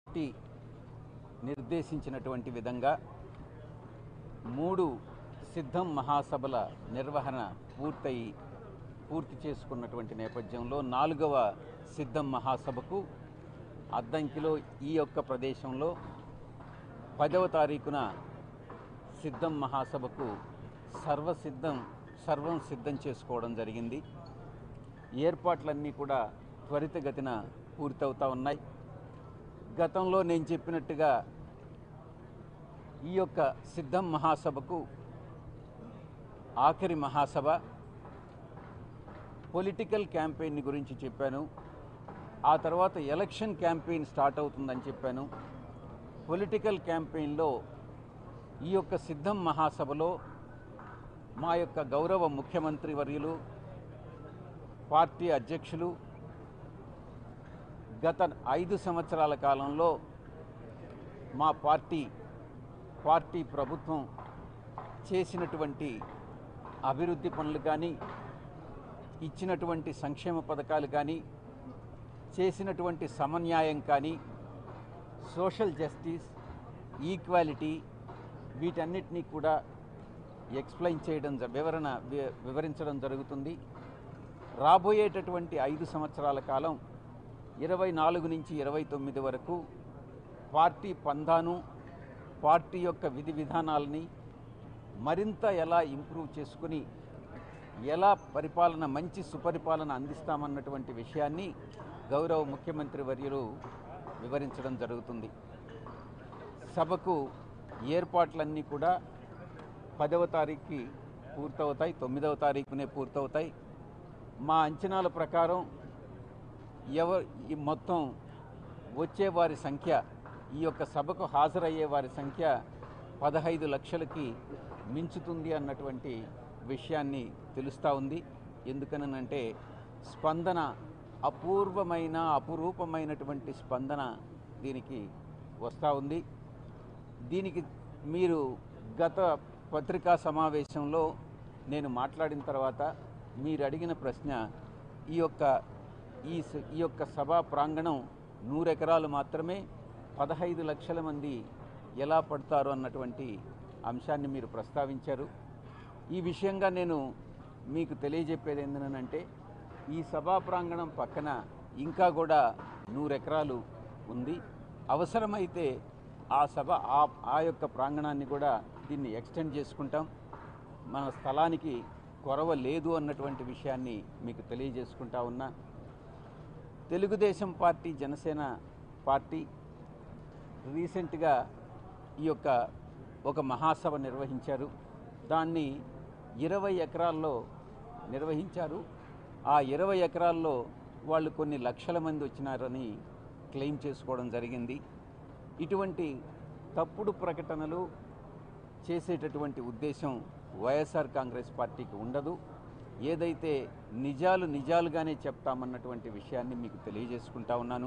party నిర్దేశించినటువంటి విధంగా మూడు సిద్ధం మహాసభల నిర్వహణ పూర్తయి పూర్తి చేసుకున్నటువంటి నేపథ్యంలో నాలుగవ సిద్ధం మహాసభకు అద్దంకిలో ఈ యొక్క ప్రదేశంలో పదవ తారీఖున సిద్ధం మహాసభకు సర్వసిద్ధం సర్వం సిద్ధం చేసుకోవడం జరిగింది ఏర్పాట్లన్నీ కూడా త్వరితగతిన పూర్తవుతా ఉన్నాయి గతంలో నేను చెప్పినట్టుగా ఈ యొక్క సిద్ధం మహాసభకు ఆఖరి మహాసభ పొలిటికల్ క్యాంపెయిన్ గురించి చెప్పాను ఆ తర్వాత ఎలక్షన్ క్యాంపెయిన్ స్టార్ట్ అవుతుందని చెప్పాను పొలిటికల్ క్యాంపెయిన్లో ఈ యొక్క సిద్ధం మహాసభలో మా యొక్క గౌరవ ముఖ్యమంత్రి వర్యులు పార్టీ అధ్యక్షులు గత ఐదు సంవత్సరాల కాలంలో మా పార్టీ పార్టీ ప్రభుత్వం చేసినటువంటి అభివృద్ధి పనులు కానీ ఇచ్చినటువంటి సంక్షేమ పథకాలు కానీ చేసినటువంటి సమన్యాయం కానీ సోషల్ జస్టిస్ ఈక్వాలిటీ వీటన్నిటినీ కూడా ఎక్స్ప్లెయిన్ చేయడం జ- వివరణ వి- వివరించడం జరుగుతుంది రాబోయేటటువంటి ఐదు సంవత్సరాల కాలం ఇరవై నాలుగు నుంచి ఇరవై తొమ్మిది వరకు పార్టీ పందాను పార్టీ యొక్క విధి విధానాలని మరింత ఎలా ఇంప్రూవ్ చేసుకుని ఎలా పరిపాలన మంచి సుపరిపాలన అందిస్తామన్నటువంటి విషయాన్ని గౌరవ ముఖ్యమంత్రి వర్యులు వివరించడం జరుగుతుంది సభకు ఏర్పాట్లన్నీ కూడా పదవ తారీఖుకి పూర్తవుతాయి తొమ్మిదవ తారీఖునే పూర్తవుతాయి మా అంచనాల ప్రకారం ఎవ ఈ మొత్తం వచ్చే వారి సంఖ్య ఈ యొక్క సభకు హాజరయ్యే వారి సంఖ్య పదహైదు లక్షలకి మించుతుంది అన్నటువంటి విషయాన్ని తెలుస్తూ ఉంది ఎందుకనంటే స్పందన అపూర్వమైన అపురూపమైనటువంటి స్పందన దీనికి వస్తూ ఉంది దీనికి మీరు గత పత్రికా సమావేశంలో నేను మాట్లాడిన తర్వాత మీరు అడిగిన ప్రశ్న ఈ యొక్క ఈ స- ఈ యొక్క సభా ప్రాంగణం నూరెకరాలు మాత్రమే పదహైదు లక్షల మంది ఎలా పడతారు అన్నటువంటి అంశాన్ని మీరు ప్రస్తావించారు ఈ విషయంగా నేను మీకు తెలియజెప్పేది ఏంటంటే ఈ సభా ప్రాంగణం పక్కన ఇంకా కూడా నూరెకరాలు ఉంది అవసరమైతే ఆ సభ ఆ ఆ యొక్క ప్రాంగణాన్ని కూడా దీన్ని ఎక్స్టెండ్ చేసుకుంటాం మన స్థలానికి కొరవ లేదు అన్నటువంటి విషయాన్ని మీకు తెలియజేసుకుంటా ఉన్నా తెలుగుదేశం పార్టీ జనసేన పార్టీ రీసెంట్గా ఈ యొక్క ఒక మహాసభ నిర్వహించారు దాన్ని ఇరవై ఎకరాల్లో నిర్వహించారు ఆ ఇరవై ఎకరాల్లో వాళ్ళు కొన్ని లక్షల మంది వచ్చినారని క్లెయిమ్ చేసుకోవడం జరిగింది ఇటువంటి తప్పుడు ప్రకటనలు చేసేటటువంటి ఉద్దేశం వైఎస్ఆర్ కాంగ్రెస్ పార్టీకి ఉండదు ఏదైతే నిజాలు నిజాలుగానే చెప్తామన్నటువంటి విషయాన్ని మీకు తెలియజేసుకుంటా ఉన్నాను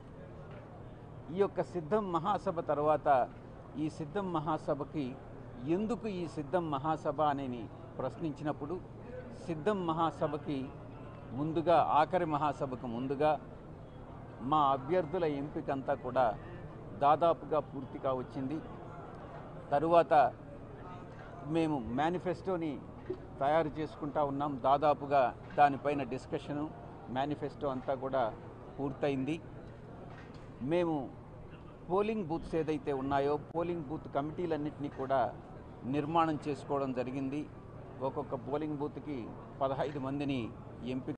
ఈ యొక్క సిద్ధం మహాసభ తర్వాత ఈ సిద్ధం మహాసభకి ఎందుకు ఈ సిద్ధం మహాసభ అని ప్రశ్నించినప్పుడు సిద్ధం మహాసభకి ముందుగా ఆఖరి మహాసభకు ముందుగా మా అభ్యర్థుల ఎంపిక అంతా కూడా దాదాపుగా పూర్తిగా వచ్చింది తరువాత మేము మేనిఫెస్టోని తయారు చేసుకుంటా ఉన్నాం దాదాపుగా దానిపైన డిస్కషను మేనిఫెస్టో అంతా కూడా పూర్తయింది మేము పోలింగ్ బూత్స్ ఏదైతే ఉన్నాయో పోలింగ్ బూత్ కమిటీలన్నింటినీ కూడా నిర్మాణం చేసుకోవడం జరిగింది ఒక్కొక్క పోలింగ్ బూత్కి పదహైదు మందిని ఎంపిక